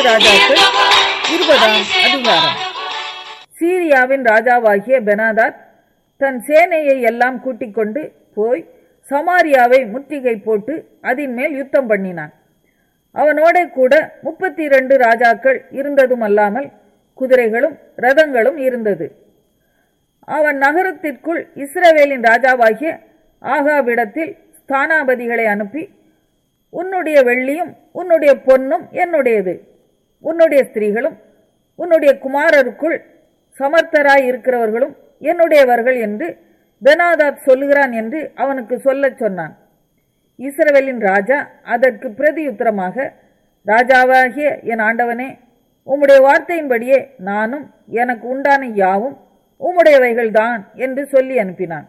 ராஜாக்கள் இருபதாம் அதிகாரம் சீரியாவின் ராஜாவாகிய பெனாதாத் தன் சேனையை எல்லாம் கூட்டிக் கொண்டு போய் சமாரியாவை முற்றுகை போட்டு அதன் மேல் யுத்தம் பண்ணினான் அவனோட கூட முப்பத்தி இரண்டு ராஜாக்கள் இருந்ததும் அல்லாமல் குதிரைகளும் ரதங்களும் இருந்தது அவன் நகரத்திற்குள் இஸ்ரவேலின் ராஜாவாகிய ஆகாவிடத்தில் ஸ்தானாபதிகளை அனுப்பி உன்னுடைய வெள்ளியும் உன்னுடைய பொன்னும் என்னுடையது உன்னுடைய ஸ்திரீகளும் உன்னுடைய குமாரருக்குள் சமர்த்தராய் இருக்கிறவர்களும் என்னுடையவர்கள் என்று பெனாதாத் சொல்லுகிறான் என்று அவனுக்கு சொல்லச் சொன்னான் இஸ்ரவேலின் ராஜா அதற்கு பிரதியுத்தரமாக ராஜாவாகிய என் ஆண்டவனே உம்முடைய வார்த்தையின்படியே நானும் எனக்கு உண்டான யாவும் உம்முடையவைகள்தான் என்று சொல்லி அனுப்பினான்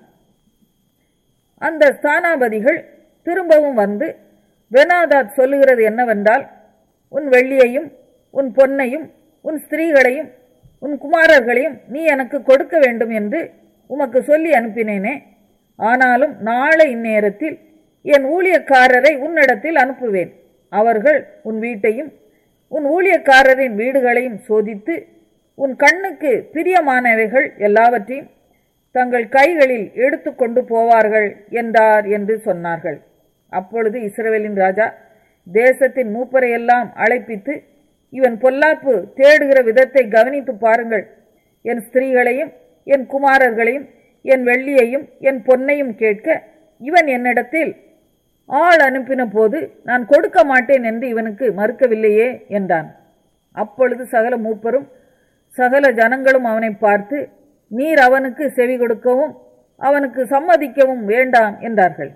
அந்த ஸ்தானாபதிகள் திரும்பவும் வந்து பெனாதாத் சொல்லுகிறது என்னவென்றால் உன் வெள்ளியையும் உன் பொன்னையும் உன் ஸ்திரீகளையும் உன் குமாரர்களையும் நீ எனக்கு கொடுக்க வேண்டும் என்று உமக்கு சொல்லி அனுப்பினேனே ஆனாலும் நாளை இந்நேரத்தில் என் ஊழியக்காரரை உன்னிடத்தில் அனுப்புவேன் அவர்கள் உன் வீட்டையும் உன் ஊழியக்காரரின் வீடுகளையும் சோதித்து உன் கண்ணுக்கு பிரியமானவைகள் எல்லாவற்றையும் தங்கள் கைகளில் எடுத்துக்கொண்டு போவார்கள் என்றார் என்று சொன்னார்கள் அப்பொழுது இஸ்ரவேலின் ராஜா தேசத்தின் மூப்பரையெல்லாம் அழைப்பித்து இவன் பொல்லாப்பு தேடுகிற விதத்தை கவனித்து பாருங்கள் என் ஸ்திரீகளையும் என் குமாரர்களையும் என் வெள்ளியையும் என் பொன்னையும் கேட்க இவன் என்னிடத்தில் ஆள் அனுப்பின போது நான் கொடுக்க மாட்டேன் என்று இவனுக்கு மறுக்கவில்லையே என்றான் அப்பொழுது சகல மூப்பரும் சகல ஜனங்களும் அவனை பார்த்து நீர் அவனுக்கு செவி கொடுக்கவும் அவனுக்கு சம்மதிக்கவும் வேண்டாம் என்றார்கள்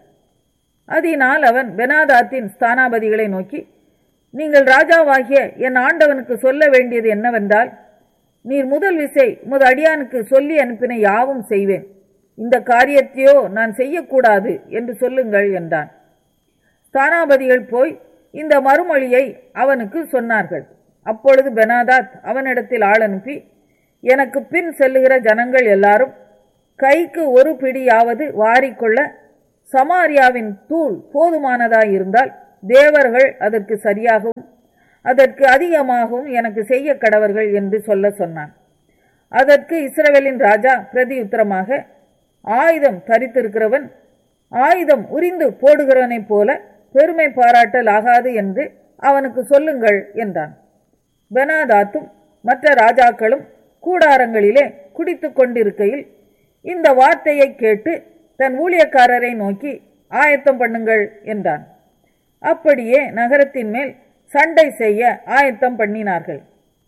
அதனால் அவன் பெனாதாத்தின் ஸ்தானாபதிகளை நோக்கி நீங்கள் ராஜாவாகிய என் ஆண்டவனுக்கு சொல்ல வேண்டியது என்னவென்றால் நீர் முதல் விசை உமது அடியானுக்கு சொல்லி அனுப்பின யாவும் செய்வேன் இந்த காரியத்தையோ நான் செய்யக்கூடாது என்று சொல்லுங்கள் என்றான் ஸ்தானாபதிகள் போய் இந்த மறுமொழியை அவனுக்கு சொன்னார்கள் அப்பொழுது பெனாதாத் அவனிடத்தில் ஆள் அனுப்பி எனக்கு பின் செல்லுகிற ஜனங்கள் எல்லாரும் கைக்கு ஒரு பிடியாவது வாரிக்கொள்ள சமாரியாவின் தூள் போதுமானதாயிருந்தால் தேவர்கள் அதற்கு சரியாகவும் அதற்கு அதிகமாகவும் எனக்கு செய்ய கடவர்கள் என்று சொல்ல சொன்னான் அதற்கு இஸ்ரவேலின் ராஜா பிரதியுத்தரமாக ஆயுதம் தரித்திருக்கிறவன் ஆயுதம் உரிந்து போடுகிறவனைப் போல பெருமை பாராட்டல் ஆகாது என்று அவனுக்கு சொல்லுங்கள் என்றான் பெனாதாத்தும் மற்ற ராஜாக்களும் கூடாரங்களிலே குடித்து கொண்டிருக்கையில் இந்த வார்த்தையை கேட்டு தன் ஊழியக்காரரை நோக்கி ஆயத்தம் பண்ணுங்கள் என்றான் அப்படியே நகரத்தின் மேல் சண்டை செய்ய ஆயத்தம் பண்ணினார்கள்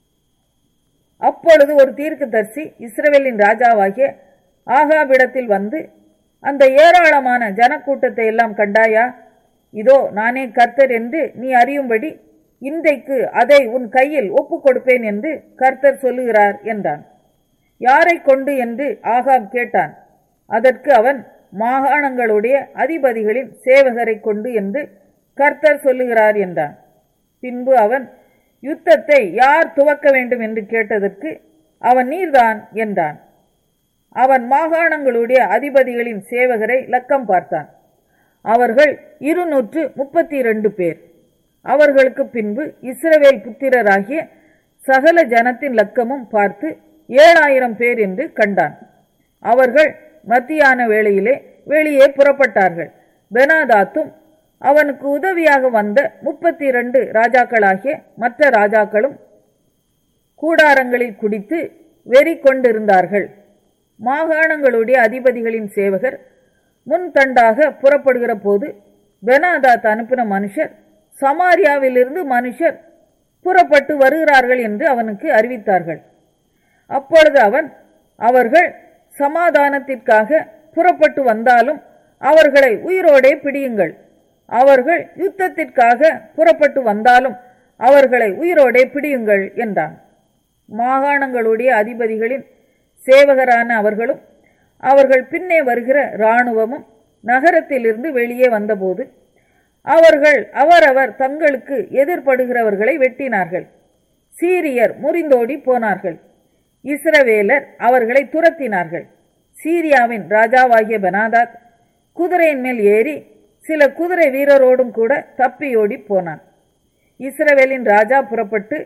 அப்பொழுது ஒரு தீர்க்கதரிசி இஸ்ரவேலின் ராஜாவாகிய ஆகாவிடத்தில் வந்து அந்த ஏராளமான ஜனக்கூட்டத்தை எல்லாம் கண்டாயா இதோ நானே கர்த்தர் என்று நீ அறியும்படி இன்றைக்கு அதை உன் கையில் ஒப்புக் கொடுப்பேன் என்று கர்த்தர் சொல்லுகிறார் என்றான் யாரை கொண்டு என்று ஆகாப் கேட்டான் அதற்கு அவன் மாகாணங்களுடைய அதிபதிகளின் சேவகரை கொண்டு என்று கர்த்தர் சொல்லுகிறார் என்றான் பின்பு அவன் யுத்தத்தை யார் துவக்க வேண்டும் என்று கேட்டதற்கு அவன் நீர்தான் என்றான் அவன் மாகாணங்களுடைய அதிபதிகளின் சேவகரை லக்கம் பார்த்தான் அவர்கள் இருநூற்று முப்பத்தி இரண்டு பேர் அவர்களுக்கு பின்பு இஸ்ரவேல் புத்திரராகிய சகல ஜனத்தின் லக்கமும் பார்த்து ஏழாயிரம் பேர் என்று கண்டான் அவர்கள் மத்தியான வேளையிலே வெளியே புறப்பட்டார்கள் பெனாதாத்தும் அவனுக்கு உதவியாக வந்த முப்பத்தி இரண்டு ராஜாக்களாகிய மற்ற ராஜாக்களும் கூடாரங்களில் குடித்து வெறி கொண்டிருந்தார்கள் மாகாணங்களுடைய அதிபதிகளின் சேவகர் முன்தண்டாக புறப்படுகிற போது பெனாதாத் அனுப்பின மனுஷர் சமாரியாவிலிருந்து மனுஷர் புறப்பட்டு வருகிறார்கள் என்று அவனுக்கு அறிவித்தார்கள் அப்பொழுது அவன் அவர்கள் சமாதானத்திற்காக புறப்பட்டு வந்தாலும் அவர்களை உயிரோடே பிடியுங்கள் அவர்கள் யுத்தத்திற்காக புறப்பட்டு வந்தாலும் அவர்களை உயிரோடே பிடியுங்கள் என்றான் மாகாணங்களுடைய அதிபதிகளின் சேவகரான அவர்களும் அவர்கள் பின்னே வருகிற இராணுவமும் நகரத்திலிருந்து வெளியே வந்தபோது அவர்கள் அவரவர் தங்களுக்கு எதிர்படுகிறவர்களை வெட்டினார்கள் சீரியர் முறிந்தோடி போனார்கள் இஸ்ரவேலர் அவர்களை துரத்தினார்கள் சீரியாவின் ராஜாவாகிய பெனாதாத் குதிரையின் மேல் ஏறி சில குதிரை வீரரோடும் கூட தப்பியோடி போனான் இஸ்ரவேலின் ராஜா புறப்பட்டு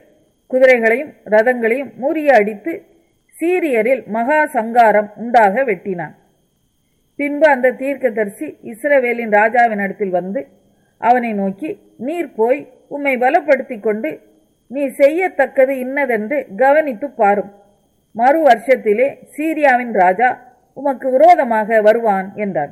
குதிரைகளையும் ரதங்களையும் முறிய அடித்து சீரியரில் மகா சங்காரம் உண்டாக வெட்டினான் பின்பு அந்த தீர்க்கதரிசி இஸ்ரவேலின் ராஜாவினிடத்தில் வந்து அவனை நோக்கி நீர் போய் உம்மை பலப்படுத்திக் கொண்டு நீ செய்யத்தக்கது இன்னதென்று கவனித்து பாரும் மறு வருஷத்திலே சீரியாவின் ராஜா உமக்கு விரோதமாக வருவான் என்றான்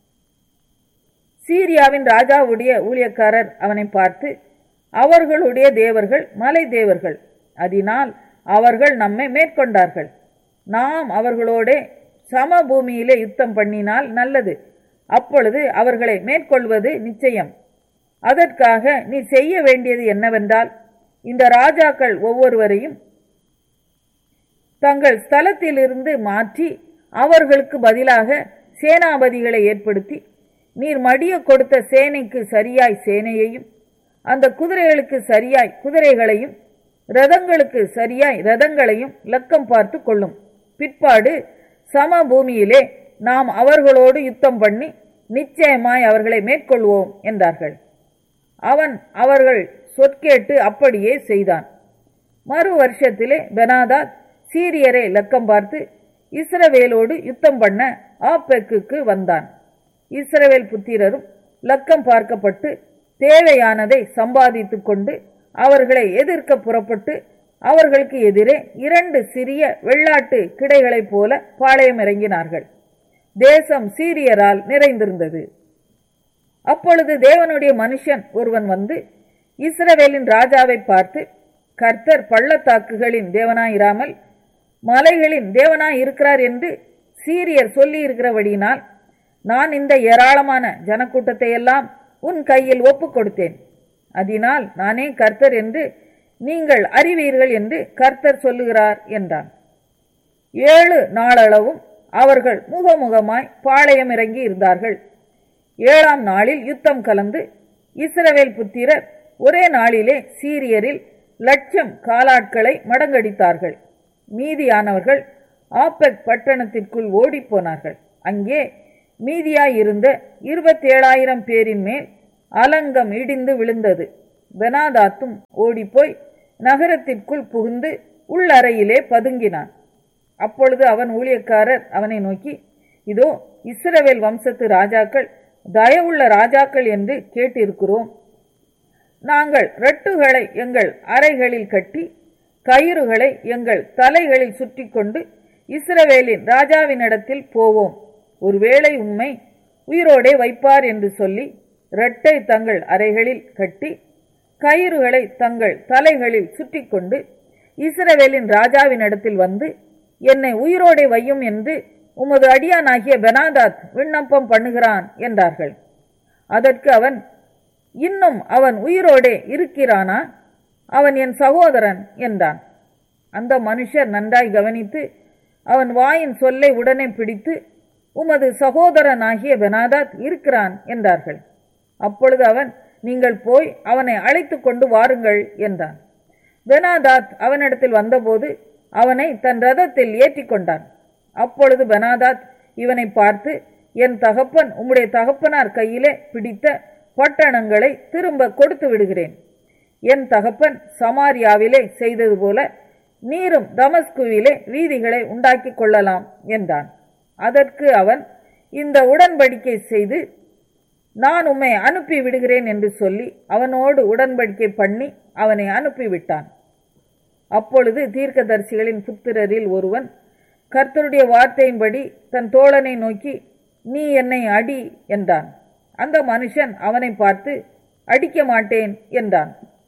சீரியாவின் ராஜாவுடைய ஊழியக்காரர் அவனை பார்த்து அவர்களுடைய தேவர்கள் மலை தேவர்கள் அதனால் அவர்கள் நம்மை மேற்கொண்டார்கள் நாம் அவர்களோடே சமபூமியிலே யுத்தம் பண்ணினால் நல்லது அப்பொழுது அவர்களை மேற்கொள்வது நிச்சயம் அதற்காக நீ செய்ய வேண்டியது என்னவென்றால் இந்த ராஜாக்கள் ஒவ்வொருவரையும் தங்கள் ஸ்தலத்திலிருந்து மாற்றி அவர்களுக்கு பதிலாக சேனாபதிகளை ஏற்படுத்தி நீர் மடிய கொடுத்த சேனைக்கு சரியாய் சேனையையும் அந்த குதிரைகளுக்கு சரியாய் குதிரைகளையும் ரதங்களுக்கு சரியாய் ரதங்களையும் லக்கம் பார்த்து கொள்ளும் பிற்பாடு சம பூமியிலே நாம் அவர்களோடு யுத்தம் பண்ணி நிச்சயமாய் அவர்களை மேற்கொள்வோம் என்றார்கள் அவன் அவர்கள் சொற்கேட்டு அப்படியே செய்தான் மறு வருஷத்திலே பெனாதாத் சீரியரை லக்கம் பார்த்து இஸ்ரவேலோடு யுத்தம் பண்ண ஆப்பெக்குக்கு வந்தான் இஸ்ரவேல் புத்திரரும் லக்கம் பார்க்கப்பட்டு தேவையானதை சம்பாதித்துக் கொண்டு அவர்களை எதிர்க்க புறப்பட்டு அவர்களுக்கு எதிரே இரண்டு சிறிய வெள்ளாட்டு கிடைகளைப் போல பாளையம் இறங்கினார்கள் தேசம் சீரியரால் நிறைந்திருந்தது அப்பொழுது தேவனுடைய மனுஷன் ஒருவன் வந்து இஸ்ரவேலின் ராஜாவை பார்த்து கர்த்தர் பள்ளத்தாக்குகளின் தேவனாயிராமல் மலைகளின் தேவனாய் இருக்கிறார் என்று சீரியர் சொல்லி இருக்கிறபடியினால் நான் இந்த ஏராளமான ஜனக்கூட்டத்தை எல்லாம் உன் கையில் ஒப்புக் கொடுத்தேன் அதனால் நானே கர்த்தர் என்று நீங்கள் அறிவீர்கள் என்று கர்த்தர் சொல்லுகிறார் என்றான் ஏழு நாளளவும் அவர்கள் முகமுகமாய் பாளையம் இறங்கி இருந்தார்கள் ஏழாம் நாளில் யுத்தம் கலந்து இஸ்ரவேல் புத்திரர் ஒரே நாளிலே சீரியரில் லட்சம் காலாட்களை மடங்கடித்தார்கள் மீதியானவர்கள் ஆப்பெக் பட்டணத்திற்குள் ஓடிப்போனார்கள் அங்கே மீதியாயிருந்த இருபத்தேழாயிரம் பேரின் மேல் அலங்கம் இடிந்து விழுந்தது பெனாதாத்தும் ஓடிப்போய் நகரத்திற்குள் புகுந்து உள்ளறையிலே பதுங்கினான் அப்பொழுது அவன் ஊழியக்காரர் அவனை நோக்கி இதோ இஸ்ரவேல் வம்சத்து ராஜாக்கள் தயவுள்ள ராஜாக்கள் என்று கேட்டிருக்கிறோம் நாங்கள் ரட்டுகளை எங்கள் அறைகளில் கட்டி கயிறுகளை எங்கள் தலைகளில் சுற்றி கொண்டு இஸ்ரவேலின் ராஜாவினிடத்தில் போவோம் ஒருவேளை உண்மை உயிரோடே வைப்பார் என்று சொல்லி இரட்டை தங்கள் அறைகளில் கட்டி கயிறுகளை தங்கள் தலைகளில் சுற்றி கொண்டு இஸ்ரவேலின் ராஜாவினிடத்தில் வந்து என்னை உயிரோடே வையும் என்று உமது அடியானாகிய பெனாதாத் விண்ணப்பம் பண்ணுகிறான் என்றார்கள் அதற்கு அவன் இன்னும் அவன் உயிரோடே இருக்கிறானா அவன் என் சகோதரன் என்றான் அந்த மனுஷர் நன்றாய் கவனித்து அவன் வாயின் சொல்லை உடனே பிடித்து உமது சகோதரனாகிய பெனாதாத் இருக்கிறான் என்றார்கள் அப்பொழுது அவன் நீங்கள் போய் அவனை அழைத்து கொண்டு வாருங்கள் என்றான் பெனாதாத் அவனிடத்தில் வந்தபோது அவனை தன் ரதத்தில் ஏற்றி கொண்டான் அப்பொழுது பெனாதாத் இவனை பார்த்து என் தகப்பன் உம்முடைய தகப்பனார் கையிலே பிடித்த பட்டணங்களை திரும்ப கொடுத்து விடுகிறேன் என் தகப்பன் சமாரியாவிலே செய்தது போல நீரும் தமஸ்குவிலே வீதிகளை உண்டாக்கிக் கொள்ளலாம் என்றான் அதற்கு அவன் இந்த உடன்படிக்கை செய்து நான் உம்மை அனுப்பி விடுகிறேன் என்று சொல்லி அவனோடு உடன்படிக்கை பண்ணி அவனை அனுப்பிவிட்டான் அப்பொழுது தீர்க்கதரிசிகளின் புத்திரரில் ஒருவன் கர்த்தருடைய வார்த்தையின்படி தன் தோழனை நோக்கி நீ என்னை அடி என்றான் அந்த மனுஷன் அவனை பார்த்து அடிக்க மாட்டேன் என்றான்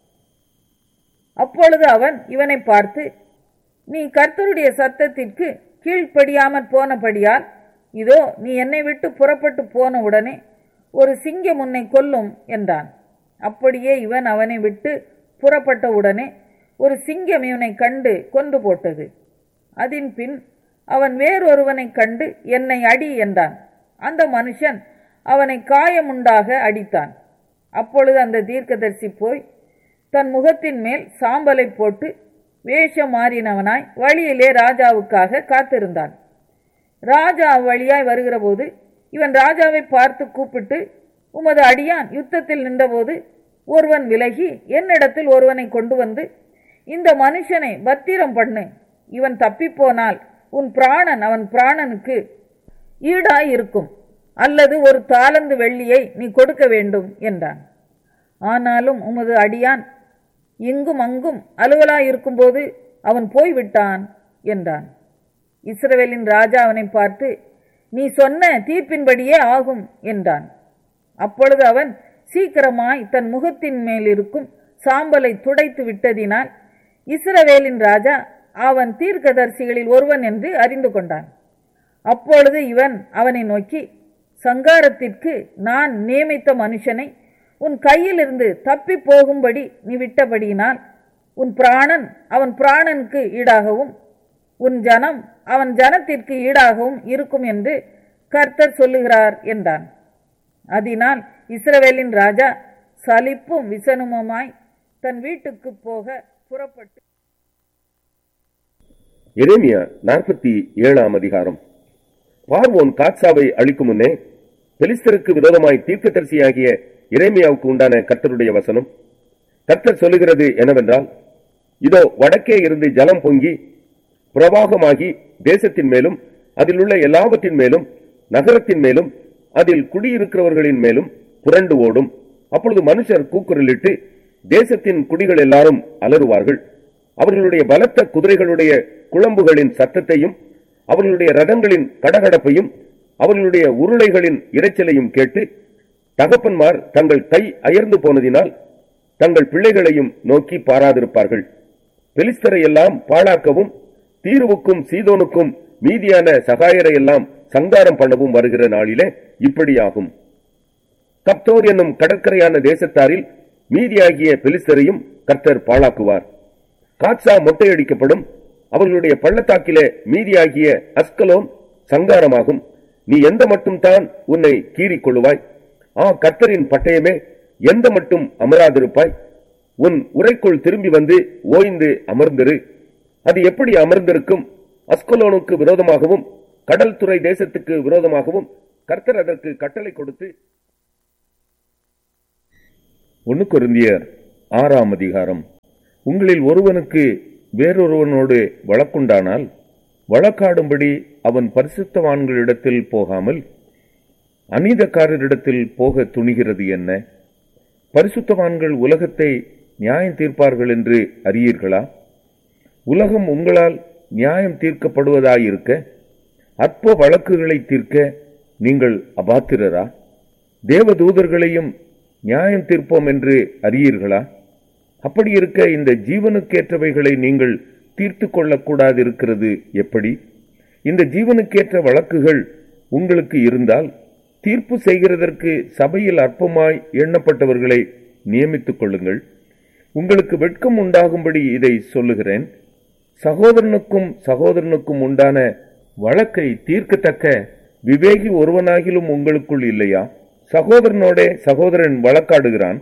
அப்பொழுது அவன் இவனை பார்த்து நீ கர்த்தருடைய சத்தத்திற்கு கீழ்ப்படியாமற் போனபடியால் இதோ நீ என்னை விட்டு புறப்பட்டு போன உடனே ஒரு சிங்கம் உன்னை கொல்லும் என்றான் அப்படியே இவன் அவனை விட்டு புறப்பட்ட உடனே ஒரு சிங்கம் இவனை கண்டு கொன்று போட்டது அதன் பின் அவன் வேறொருவனை கண்டு என்னை அடி என்றான் அந்த மனுஷன் அவனை காயமுண்டாக அடித்தான் அப்பொழுது அந்த தீர்க்கதரிசி போய் தன் முகத்தின் மேல் சாம்பலை போட்டு வேஷம் மாறினவனாய் வழியிலே ராஜாவுக்காக காத்திருந்தான் ராஜா வழியாய் வருகிறபோது இவன் ராஜாவை பார்த்து கூப்பிட்டு உமது அடியான் யுத்தத்தில் நின்றபோது ஒருவன் விலகி என்னிடத்தில் ஒருவனை கொண்டு வந்து இந்த மனுஷனை பத்திரம் பண்ணு இவன் தப்பிப்போனால் உன் பிராணன் அவன் பிராணனுக்கு ஈடாய் இருக்கும் அல்லது ஒரு தாளந்து வெள்ளியை நீ கொடுக்க வேண்டும் என்றான் ஆனாலும் உமது அடியான் இங்கும் அங்கும் அலுவலாயிருக்கும்போது அவன் போய்விட்டான் என்றான் இஸ்ரவேலின் ராஜா அவனை பார்த்து நீ சொன்ன தீர்ப்பின்படியே ஆகும் என்றான் அப்பொழுது அவன் சீக்கிரமாய் தன் முகத்தின் மேல் இருக்கும் சாம்பலை துடைத்து விட்டதினால் இஸ்ரவேலின் ராஜா அவன் தீர்க்கதரிசிகளில் ஒருவன் என்று அறிந்து கொண்டான் அப்பொழுது இவன் அவனை நோக்கி சங்காரத்திற்கு நான் நியமித்த மனுஷனை உன் கையிலிருந்து தப்பி போகும்படி நீ விட்டபடியினால் உன் பிராணன் அவன் பிராணனுக்கு ஈடாகவும் உன் ஜனம் அவன் ஜனத்திற்கு ஈடாகவும் இருக்கும் என்று கர்த்தர் சொல்லுகிறார் என்றான் அதனால் இஸ்ரவேலின் ராஜா சலிப்பும் விசனமுமாய் தன் வீட்டுக்கு போக புறப்பட்டு எரேமியா நாற்பத்தி ஏழாம் அதிகாரம் பார்வோன் காட்சாவை அழிக்கும் முன்னே பெலிஸ்தருக்கு விரோதமாய் தீர்க்கதரிசியாகிய எரேமியாவுக்கு உண்டான கர்த்தருடைய வசனம் கர்த்தர் சொல்லுகிறது என்னவென்றால் இதோ வடக்கே இருந்து ஜலம் பொங்கி பிரவாகமாகி தேசத்தின் மேலும் அதில் உள்ள எல்லாவற்றின் மேலும் நகரத்தின் மேலும் அதில் குடியிருக்கிறவர்களின் மேலும் புரண்டு ஓடும் அப்பொழுது மனுஷர் கூக்குரலிட்டு தேசத்தின் குடிகள் எல்லாரும் அலறுவார்கள் அவர்களுடைய பலத்த குதிரைகளுடைய குழம்புகளின் சத்தத்தையும் அவர்களுடைய ரதங்களின் கடகடப்பையும் அவர்களுடைய உருளைகளின் இரைச்சலையும் கேட்டு தகப்பன்மார் தங்கள் கை அயர்ந்து போனதினால் தங்கள் பிள்ளைகளையும் நோக்கி பாராதிருப்பார்கள் பெலிஸ்தரை எல்லாம் பாழாக்கவும் தீர்வுக்கும் சீதோனுக்கும் மீதியான சகாயரை எல்லாம் சங்காரம் பண்ணவும் வருகிற நாளிலே இப்படியாகும் கப்தோர் என்னும் கடற்கரையான தேசத்தாரில் மீதியாகிய பெலிஸ்தரையும் கர்த்தர் பாழாக்குவார் காட்சா மொட்டையடிக்கப்படும் அவர்களுடைய பள்ளத்தாக்கிலே மீதியாகிய அஸ்கலோன் சங்காரமாகும் நீ எந்த மட்டும் தான் உன்னை கீறிக் கொள்ளுவாய் ஆ கர்த்தரின் பட்டயமே எந்த மட்டும் அமராதிருப்பாய் உன் உரைக்குள் திரும்பி வந்து ஓய்ந்து அமர்ந்திரு அது எப்படி அமர்ந்திருக்கும் அஸ்கலோனுக்கு விரோதமாகவும் கடல் துறை தேசத்துக்கு விரோதமாகவும் கர்த்தர் அதற்கு கட்டளை கொடுத்து ஒன்னு கொருந்தியர் ஆறாம் அதிகாரம் உங்களில் ஒருவனுக்கு வேறொருவனோடு வழக்குண்டானால் வழக்காடும்படி அவன் பரிசுத்தவான்களிடத்தில் போகாமல் அநீதக்காரரிடத்தில் போக துணிகிறது என்ன பரிசுத்தவான்கள் உலகத்தை நியாயம் தீர்ப்பார்கள் என்று அறியீர்களா உலகம் உங்களால் நியாயம் தீர்க்கப்படுவதாயிருக்க அற்ப வழக்குகளை தீர்க்க நீங்கள் அபாத்திரரா தேவதூதர்களையும் நியாயம் தீர்ப்போம் என்று அறியீர்களா அப்படி இருக்க இந்த ஜீவனுக்கேற்றவைகளை நீங்கள் தீர்த்து கொள்ளக்கூடாது இருக்கிறது எப்படி இந்த ஜீவனுக்கேற்ற வழக்குகள் உங்களுக்கு இருந்தால் தீர்ப்பு செய்கிறதற்கு சபையில் அற்பமாய் எண்ணப்பட்டவர்களை நியமித்துக் கொள்ளுங்கள் உங்களுக்கு வெட்கம் உண்டாகும்படி இதை சொல்லுகிறேன் சகோதரனுக்கும் சகோதரனுக்கும் உண்டான வழக்கை தீர்க்கத்தக்க விவேகி ஒருவனாகிலும் உங்களுக்குள் இல்லையா சகோதரனோடே சகோதரன் வழக்காடுகிறான்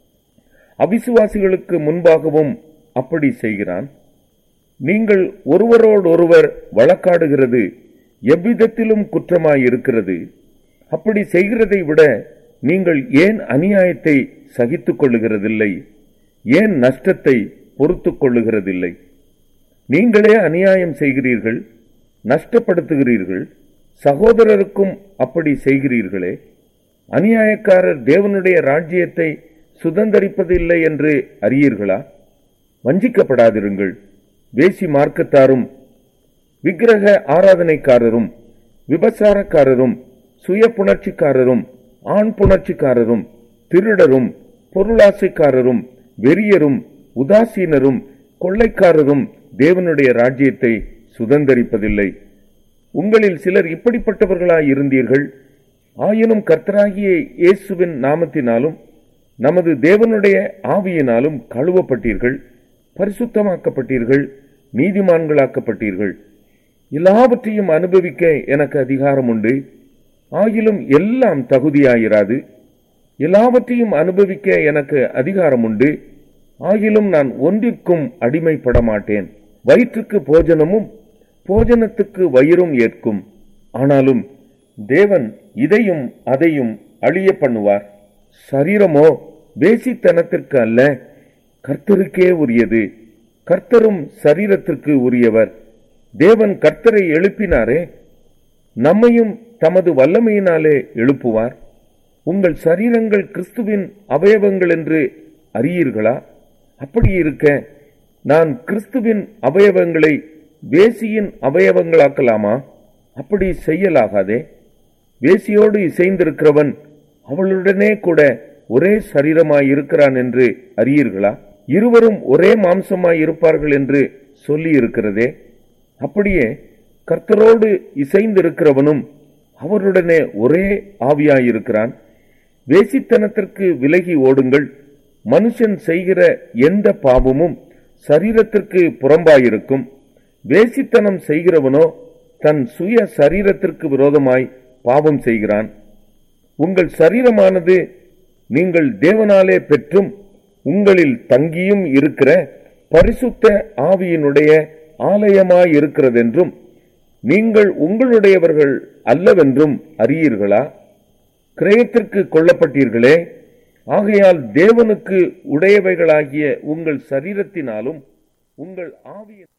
அவிசுவாசிகளுக்கு முன்பாகவும் அப்படி செய்கிறான் நீங்கள் ஒருவரோடொருவர் வழக்காடுகிறது எவ்விதத்திலும் குற்றமாயிருக்கிறது அப்படி செய்கிறதை விட நீங்கள் ஏன் அநியாயத்தை சகித்துக் கொள்ளுகிறதில்லை ஏன் நஷ்டத்தை பொறுத்துக் கொள்ளுகிறதில்லை நீங்களே அநியாயம் செய்கிறீர்கள் நஷ்டப்படுத்துகிறீர்கள் சகோதரருக்கும் அப்படி செய்கிறீர்களே அநியாயக்காரர் தேவனுடைய ராஜ்யத்தை சுதந்தரிப்பதில்லை என்று அறியீர்களா வஞ்சிக்கப்படாதிருங்கள் வேசி மார்க்கத்தாரும் விக்கிரக ஆராதனைக்காரரும் விபச்சாரக்காரரும் சுய புணர்ச்சிக்காரரும் ஆண் புணர்ச்சிக்காரரும் திருடரும் பொருளாசைக்காரரும் வெறியரும் உதாசீனரும் கொள்ளைக்காரரும் தேவனுடைய ராஜ்யத்தை சுதந்தரிப்பதில்லை உங்களில் சிலர் இப்படிப்பட்டவர்களாய் இருந்தீர்கள் ஆயினும் கர்த்தராகிய இயேசுவின் நாமத்தினாலும் நமது தேவனுடைய ஆவியினாலும் கழுவப்பட்டீர்கள் பரிசுத்தமாக்கப்பட்டீர்கள் நீதிமான்களாக்கப்பட்டீர்கள் எல்லாவற்றையும் அனுபவிக்க எனக்கு அதிகாரம் உண்டு ஆகிலும் எல்லாம் தகுதியாயிராது எல்லாவற்றையும் அனுபவிக்க எனக்கு அதிகாரம் உண்டு ஆகிலும் நான் ஒன்றிற்கும் அடிமைப்பட மாட்டேன் வயிற்றுக்கு போஜனமும் போஜனத்துக்கு வயிறும் ஏற்கும் ஆனாலும் தேவன் இதையும் அதையும் அழிய பண்ணுவார் சரீரமோ வேசித்தனத்திற்கு அல்ல கர்த்தருக்கே உரியது கர்த்தரும் சரீரத்திற்கு உரியவர் தேவன் கர்த்தரை எழுப்பினாரே நம்மையும் தமது வல்லமையினாலே எழுப்புவார் உங்கள் சரீரங்கள் கிறிஸ்துவின் அவயவங்கள் என்று அறியீர்களா அப்படி இருக்க நான் கிறிஸ்துவின் அவயவங்களை வேசியின் அவயவங்களாக்கலாமா அப்படி செய்யலாகாதே வேசியோடு இசைந்திருக்கிறவன் அவளுடனே கூட ஒரே சரீரமாய் இருக்கிறான் என்று அறியீர்களா இருவரும் ஒரே மாம்சமாய் இருப்பார்கள் என்று சொல்லி இருக்கிறதே அப்படியே கர்த்தரோடு இசைந்திருக்கிறவனும் அவருடனே ஒரே ஆவியாயிருக்கிறான் வேசித்தனத்திற்கு விலகி ஓடுங்கள் மனுஷன் செய்கிற எந்த பாவமும் சரீரத்திற்கு புறம்பாயிருக்கும் வேசித்தனம் செய்கிறவனோ தன் சுய சரீரத்திற்கு விரோதமாய் பாவம் செய்கிறான் உங்கள் சரீரமானது நீங்கள் தேவனாலே பெற்றும் உங்களில் தங்கியும் இருக்கிற பரிசுத்த ஆவியினுடைய ஆலயமாய் இருக்கிறதென்றும் நீங்கள் உங்களுடையவர்கள் அல்லவென்றும் அறியீர்களா கிரயத்திற்கு கொல்லப்பட்டீர்களே ஆகையால் தேவனுக்கு உடையவைகளாகிய உங்கள் சரீரத்தினாலும் உங்கள் ஆவியின்